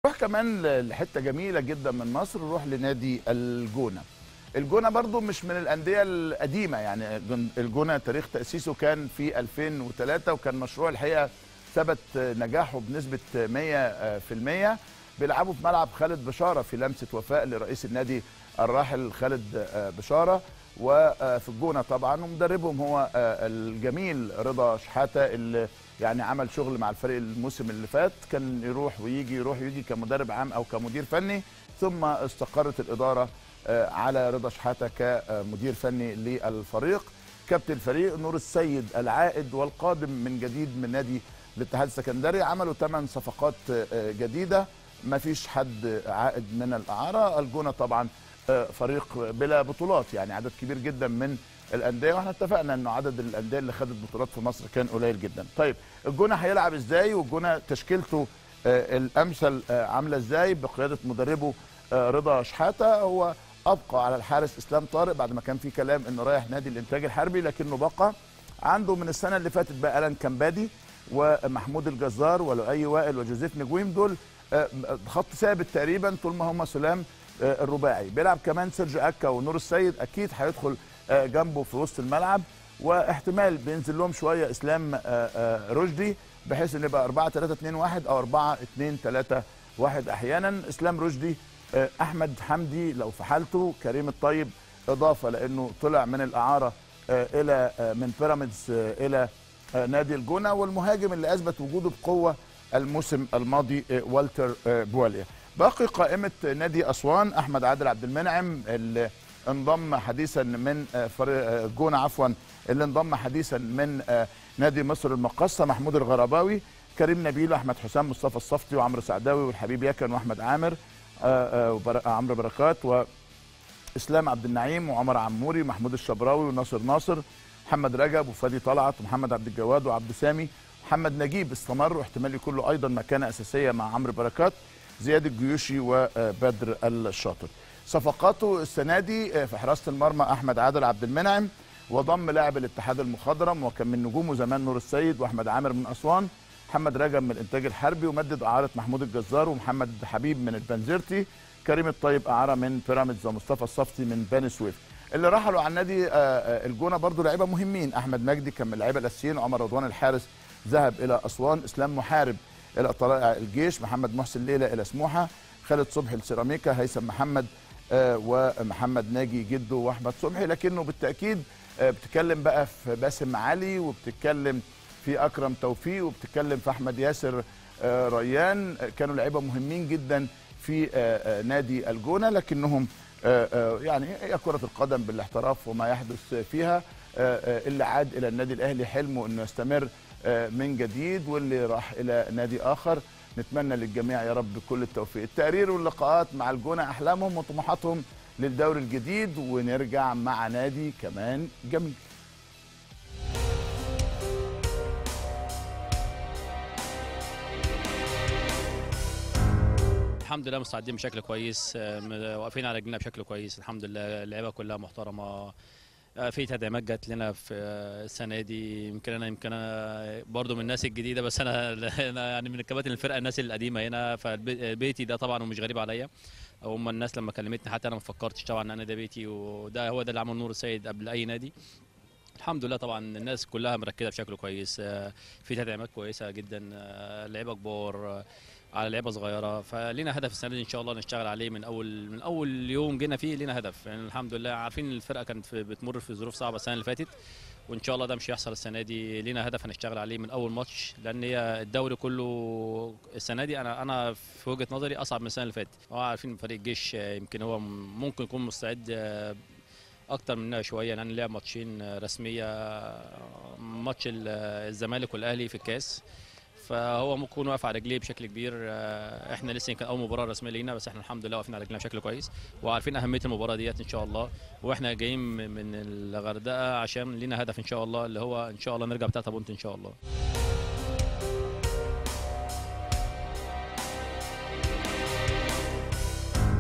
نروح كمان لحته جميله جدا من مصر نروح لنادي الجونه الجونه برضو مش من الانديه القديمه يعني الجونه تاريخ تاسيسه كان في 2003 وكان مشروع الحقيقه ثبت نجاحه بنسبه 100% بيلعبوا في ملعب خالد بشاره في لمسه وفاء لرئيس النادي الراحل خالد بشاره وفي الجونه طبعا ومدربهم هو الجميل رضا شحاته اللي يعني عمل شغل مع الفريق الموسم اللي فات كان يروح ويجي يروح ويجي كمدرب عام او كمدير فني ثم استقرت الاداره على رضا شحاته كمدير فني للفريق كابتن الفريق نور السيد العائد والقادم من جديد من نادي الاتحاد السكندري عملوا ثمان صفقات جديده ما فيش حد عائد من الاعاره الجونه طبعا فريق بلا بطولات يعني عدد كبير جدا من الانديه واحنا اتفقنا انه عدد الانديه اللي خدت بطولات في مصر كان قليل جدا طيب الجونه هيلعب ازاي والجونه تشكيلته الامثل عامله ازاي بقياده مدربه رضا شحاته هو ابقى على الحارس اسلام طارق بعد ما كان في كلام انه رايح نادي الانتاج الحربي لكنه بقى عنده من السنه اللي فاتت بقى الان كمبادي ومحمود الجزار ولؤي وائل وجوزيف نجويم دول خط ثابت تقريبا طول ما هم سلام الرباعي بيلعب كمان سيرجي اكا ونور السيد اكيد هيدخل جنبه في وسط الملعب واحتمال بينزل لهم شويه اسلام رشدي بحيث ان يبقى 4 3 2 1 او 4 2 3 1 احيانا اسلام رشدي احمد حمدي لو في حالته كريم الطيب اضافه لانه طلع من الاعاره الى من بيراميدز الى نادي الجونه والمهاجم اللي اثبت وجوده بقوه الموسم الماضي والتر بواليا باقي قائمه نادي اسوان احمد عادل عبد المنعم اللي انضم حديثا من فريق الجونه عفوا اللي انضم حديثا من نادي مصر المقصه محمود الغرباوي كريم نبيل احمد حسام مصطفى الصفتي وعمرو سعداوي والحبيب يكن واحمد عامر عمرو بركات واسلام عبد النعيم وعمر عموري محمود الشبراوي وناصر ناصر محمد رجب وفادي طلعت ومحمد عبد الجواد وعبد سامي محمد نجيب استمر واحتمال يكون له ايضا مكانه اساسيه مع عمرو بركات زياد الجيوشي وبدر الشاطر صفقاته السنه دي في حراسه المرمى احمد عادل عبد المنعم وضم لاعب الاتحاد المخضرم وكان من نجومه زمان نور السيد واحمد عامر من اسوان محمد رجب من الانتاج الحربي ومدد اعاره محمود الجزار ومحمد حبيب من البنزرتي كريم الطيب اعاره من بيراميدز ومصطفى الصفتي من بني سويف اللي رحلوا عن نادي الجونه برضو لعيبه مهمين احمد مجدي كان من اللعيبه الاساسيين عمر رضوان الحارس ذهب الى اسوان اسلام محارب الى طلائع الجيش محمد محسن ليلى الى سموحه خالد صبحي السيراميكا هيثم محمد ومحمد ناجي جده واحمد صبحي لكنه بالتاكيد بتتكلم بقى في باسم علي وبتتكلم في اكرم توفيق وبتتكلم في احمد ياسر ريان كانوا لعيبه مهمين جدا في نادي الجونه لكنهم يعني هي كره القدم بالاحتراف وما يحدث فيها اللي عاد الى النادي الاهلي حلمه انه يستمر من جديد واللي راح الى نادي اخر نتمنى للجميع يا رب كل التوفيق التقرير واللقاءات مع الجونه احلامهم وطموحاتهم للدوري الجديد ونرجع مع نادي كمان جميل الحمد لله مستعدين بشكل كويس واقفين على رجلنا بشكل كويس الحمد لله اللعيبه كلها محترمه في تدعيمات جت لنا في السنه دي يمكن انا يمكن انا برضه من الناس الجديده بس انا انا يعني من الكباتن الفرقه الناس القديمه هنا فبيتي ده طبعا ومش غريب عليا هم الناس لما كلمتني حتى انا ما فكرتش طبعا ان انا ده بيتي وده هو ده اللي عمل نور السيد قبل اي نادي الحمد لله طبعا الناس كلها مركزه بشكل كويس في تدعيمات كويسه جدا لعيبه كبار على لعيبه صغيره فلينا هدف السنه دي ان شاء الله نشتغل عليه من اول من اول يوم جينا فيه لينا هدف يعني الحمد لله عارفين الفرقه كانت بتمر في ظروف صعبه السنه اللي فاتت وان شاء الله ده مش هيحصل السنه دي لينا هدف هنشتغل عليه من اول ماتش لان هي الدوري كله السنه دي انا انا في وجهه نظري اصعب من السنه اللي فاتت هو عارفين فريق الجيش يمكن هو ممكن يكون مستعد اكتر مننا شويه لان لعب ماتشين رسميه ماتش الزمالك والاهلي في الكاس فهو ممكن يكون واقف على رجليه بشكل كبير احنا لسه يمكن اول مباراه رسميه لينا بس احنا الحمد لله واقفين على رجلنا بشكل كويس وعارفين اهميه المباراه ديت ان شاء الله واحنا جايين من الغردقه عشان لينا هدف ان شاء الله اللي هو ان شاء الله نرجع بتاعت بونت ان شاء الله